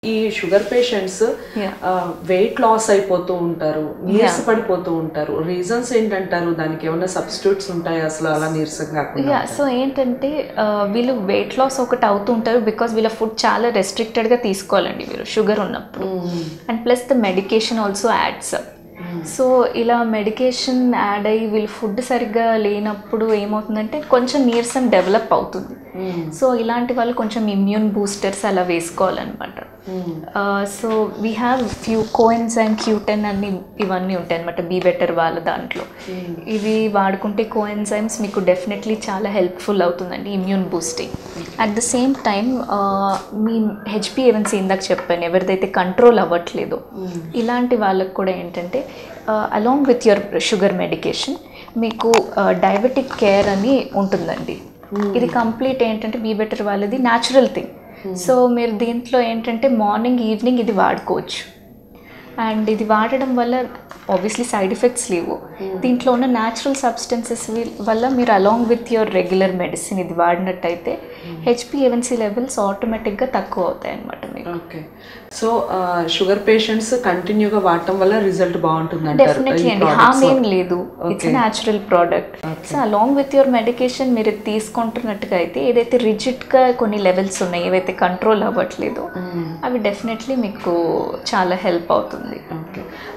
ఈ sugar patients Yeah. Weight loss అయిపోతూ ఉంటారు నీరస పడిపోతూ ఉంటారు రీజన్స్ ఏంటంటారు దానికి ఏమైనా సబ్స్టిట్యూట్స్ ఉంటాయి అసలు అలా నీరసం కాకుండా యా సో ఏంటంటే ఆ, వీళ్ళు వెయిట్ లాస్ ఒకటి అవుతూ ఉంటారు బికాస్ వీళ్ళ ఫుడ్ చాలా రెస్ట్రిక్టెడ్గా తీసుకోవాలండి మీరు షుగర్ ఉన్నప్పుడు and plus the medication also adds so ఇలా మెడికేషన్ యాడ్ అయ్యి వీళ్ళు ఫుడ్ సరిగ్గా లేనప్పుడు ఏమవుతుందంటే కొంచెం నీరసం డెవలప్ అవుతుంది సో ఇలాంటి వాళ్ళు కొంచెం ఇమ్యూన్ బూస్టర్స్ అలా వేసుకోవాలన్నమాట so we have few coins and Q ten అన్ని ఇవన్నీ ఉంటాయి అనమాట బీ బెటర్ వాళ్ళ దాంట్లో ఇవి వాడుకుంటే కోఎన్జైమ్స్ మీకు డెఫినెట్లీ చాలా హెల్ప్ఫుల్ అవుతుందండి immune boosting at the same time మీ హెచ్పి ఎవెన్సీ ఇందాక చెప్పాను ఎవరిదైతే కంట్రోల్ అవ్వట్లేదో ఇలాంటి వాళ్ళకు కూడా ఏంటంటే along with your sugar medication మీకు డయాబెటిక్ కేర్ అని ఉంటుందండి ఇది కంప్లీట్ ఏంటంటే బీ బెటర్ వాళ్ళది న్యాచురల్ థింగ్ సో మీరు దీంట్లో ఏంటంటే మార్నింగ్ ఈవినింగ్ ఇది వాడుకోవచ్చు అండ్ ఇది వాడడం వల్ల ఆబ్వియస్లీ సైడ్ ఎఫెక్ట్స్ లేవు దీంట్లో ఉన్న న్యాచురల్ సబ్స్టెన్సెస్ వల్ల మీరు along with your regular medicine ఇది వాడినట్టయితే హెచ్పి ఎవెన్సీ లెవెల్స్ ఆటోమేటిక్గా తక్కువ అవుతాయి అన్నమాట మీకు ఓకే సో షుగర్ పేషెంట్స్ కంటిన్యూగా వాడటం వల్ల రిజల్ట్ బాగుంటుంది డెఫినెట్లీ అండి హామ్ ఏం లేదు it's natural product so along with your medication మీరు ఇది తీసుకుంటున్నట్టుగా అయితే ఏదైతే రిజిడ్గా కొన్ని లెవెల్స్ ఉన్నాయి ఏవైతే కంట్రోల్ అవ్వట్లేదో అవి డెఫినెట్లీ మీకు చాలా హెల్ప్ అవుతుంది